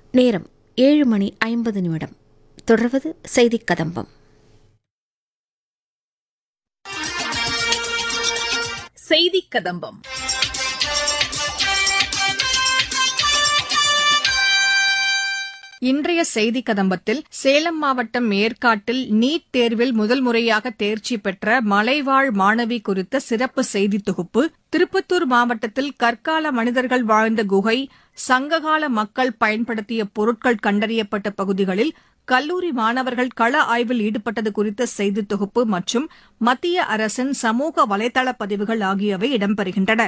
நேரம் ஏழு மணி ஐம்பது நிமிடம் தொடர்வது செய்திக் கதம்பம் செய்திக் கதம்பம் இன்றைய செய்தி கதம்பத்தில் சேலம் மாவட்டம் ஏற்காட்டில் நீட் தேர்வில் முதல் முறையாக தேர்ச்சி பெற்ற மலைவாழ் மாணவி குறித்த சிறப்பு செய்தி தொகுப்பு திருப்பத்தூர் மாவட்டத்தில் கற்கால மனிதர்கள் வாழ்ந்த குகை சங்ககால மக்கள் பயன்படுத்திய பொருட்கள் கண்டறியப்பட்ட பகுதிகளில் கல்லூரி மாணவர்கள் கள ஆய்வில் ஈடுபட்டது குறித்த செய்தி தொகுப்பு மற்றும் மத்திய அரசின் சமூக வலைதள பதிவுகள் ஆகியவை இடம்பெறுகின்றன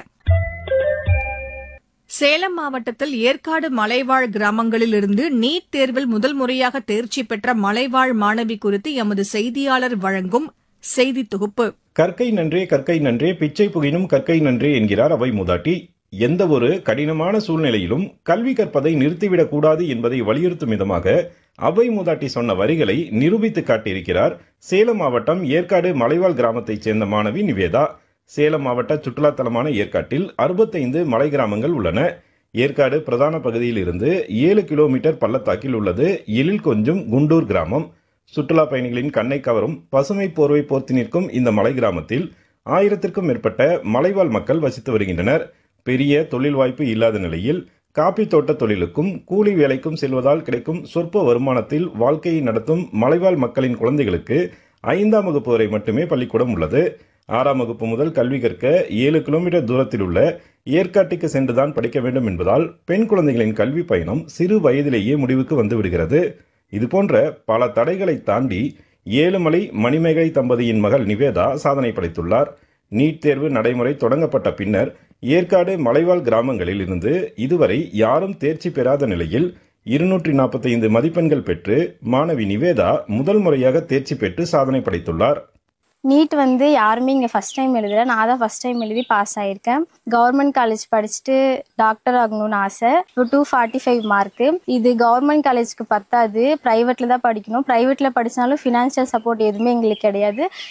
சேலம் மாவட்டத்தில் ஏற்காடு மலைவாழ் கிராமங்களில் இருந்து நீட் தேர்வில் முதல் முறையாக தேர்ச்சி பெற்ற மலைவாழ் மாணவி குறித்து எமது செய்தியாளர் வழங்கும் செய்தி தொகுப்பு கற்கை நன்றே கற்கை நன்றே பிச்சை புகினும் கற்கை நன்றே என்கிறார் அவை மூதாட்டி எந்த ஒரு கடினமான சூழ்நிலையிலும் கல்வி கற்பதை நிறுத்திவிடக் கூடாது என்பதை வலியுறுத்தும் விதமாக அவை மூதாட்டி சொன்ன வரிகளை நிரூபித்து காட்டியிருக்கிறார் சேலம் மாவட்டம் ஏற்காடு மலைவாழ் கிராமத்தைச் சேர்ந்த மாணவி நிவேதா சேலம் மாவட்ட சுற்றுலா தலமான ஏற்காட்டில் அறுபத்தைந்து மலை கிராமங்கள் உள்ளன ஏற்காடு பிரதான பகுதியில் இருந்து ஏழு கிலோமீட்டர் பள்ளத்தாக்கில் உள்ளது எழில் கொஞ்சம் குண்டூர் கிராமம் சுற்றுலா பயணிகளின் கண்ணை கவரும் பசுமை போர்வை போர்த்தி நிற்கும் இந்த மலை கிராமத்தில் ஆயிரத்திற்கும் மேற்பட்ட மலைவாழ் மக்கள் வசித்து வருகின்றனர் பெரிய தொழில் வாய்ப்பு இல்லாத நிலையில் காப்பி தோட்ட தொழிலுக்கும் கூலி வேலைக்கும் செல்வதால் கிடைக்கும் சொற்ப வருமானத்தில் வாழ்க்கையை நடத்தும் மலைவாழ் மக்களின் குழந்தைகளுக்கு ஐந்தாம் வகுப்பு வரை மட்டுமே பள்ளிக்கூடம் உள்ளது ஆறாம் வகுப்பு முதல் கல்வி கற்க ஏழு கிலோமீட்டர் தூரத்தில் உள்ள ஏற்காட்டுக்கு சென்றுதான் படிக்க வேண்டும் என்பதால் பெண் குழந்தைகளின் கல்வி பயணம் சிறு வயதிலேயே முடிவுக்கு வந்து விடுகிறது இதுபோன்ற பல தடைகளை தாண்டி ஏழுமலை மணிமேகலை தம்பதியின் மகள் நிவேதா சாதனை படைத்துள்ளார் நீட் தேர்வு நடைமுறை தொடங்கப்பட்ட பின்னர் ஏற்காடு மலைவாழ் கிராமங்களில் இருந்து இதுவரை யாரும் தேர்ச்சி பெறாத நிலையில் இருநூற்றி நாற்பத்தைந்து மதிப்பெண்கள் பெற்று மாணவி நிவேதா முதல் முறையாக தேர்ச்சி பெற்று சாதனை படைத்துள்ளார் நீட் வந்து யாருமே இங்கே ஃபஸ்ட் டைம் எழுதல நான் தான் ஃபஸ்ட் டைம் எழுதி பாஸ் ஆயிருக்கேன் கவர்மெண்ட் காலேஜ் படிச்சுட்டு டாக்டர் ஆகணும்னு ஆசை இப்போ டூ ஃபார்ட்டி ஃபைவ் மார்க்கு இது கவர்மெண்ட் காலேஜ்க்கு பத்தாது ப்ரைவேட்டில் தான் படிக்கணும் ப்ரைவேட்டில் படித்தாலும் ஃபினான்ஷியல் சப்போர்ட் எதுவுமே எங்களுக்கு கிடையாது